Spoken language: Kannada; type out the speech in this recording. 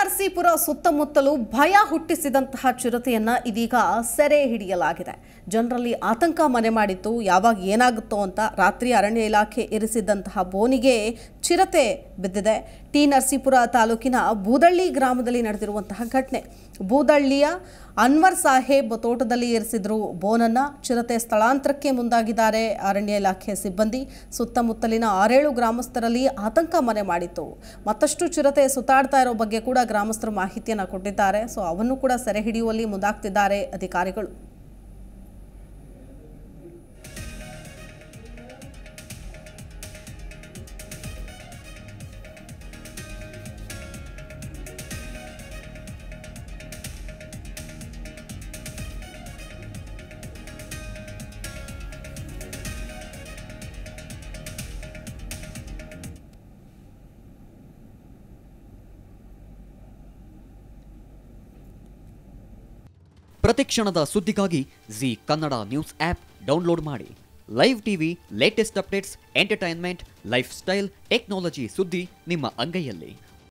ನರಸೀಪುರ ಸುತ್ತಮುತ್ತಲೂ ಭಯ ಹುಟ್ಟಿಸಿದಂತಹ ಚಿರತೆಯನ್ನ ಇದೀಗ ಸೆರೆ ಹಿಡಿಯಲಾಗಿದೆ ಜನರಲ್ಲಿ ಆತಂಕ ಮನೆ ಮಾಡಿತ್ತು ಯಾವಾಗ ಏನಾಗುತ್ತೋ ಅಂತ ರಾತ್ರಿ ಅರಣ್ಯ ಇಲಾಖೆ ಇರಿಸಿದ್ದಂತಹ ಬೋನಿಗೆ ಚಿರತೆ ಬಿದ್ದಿದೆ ಟಿ ನರಸೀಪುರ ತಾಲೂಕಿನ ಬೂದಳ್ಳಿ ಗ್ರಾಮದಲ್ಲಿ ನಡೆದಿರುವಂತಹ ಘಟನೆ ಬೂದಳ್ಳಿಯ ಅನ್ವರ್ ಸಾಹೇಬ್ ತೋಟದಲ್ಲಿ ಇರಿಸಿದ್ರು ಬೋನನ್ನ ಚಿರತೆ ಸ್ಥಳಾಂತರಕ್ಕೆ ಮುಂದಾಗಿದ್ದಾರೆ ಅರಣ್ಯ ಇಲಾಖೆ ಸಿಬ್ಬಂದಿ ಸುತ್ತಮುತ್ತಲಿನ ಆರೇಳು ಗ್ರಾಮಸ್ಥರಲ್ಲಿ ಆತಂಕ ಮನೆ ಮಾಡಿತ್ತು ಮತ್ತಷ್ಟು ಚಿರತೆ ಸುತ್ತಾಡ್ತಾ ಇರೋ ಬಗ್ಗೆ ಕೂಡ ಗ್ರಾಮಸ್ಥರು ಮಾಹಿತಿಯನ್ನು ಕೊಟ್ಟಿದ್ದಾರೆ ಸೊ ಅವನ್ನು ಕೂಡ ಸೆರೆ ಹಿಡಿಯುವಲ್ಲಿ ಮುಂದಾಗ್ತಿದ್ದಾರೆ ಅಧಿಕಾರಿಗಳು ಪ್ರತಿಕ್ಷಣದ ಸುದ್ದಿಗಾಗಿ Zee Kannada news app download ಮಾಡಿ live TV latest updates entertainment life style technology ಸುದ್ದಿ ನಿಮ್ಮ ಅಂಗೈಯಲ್ಲಿ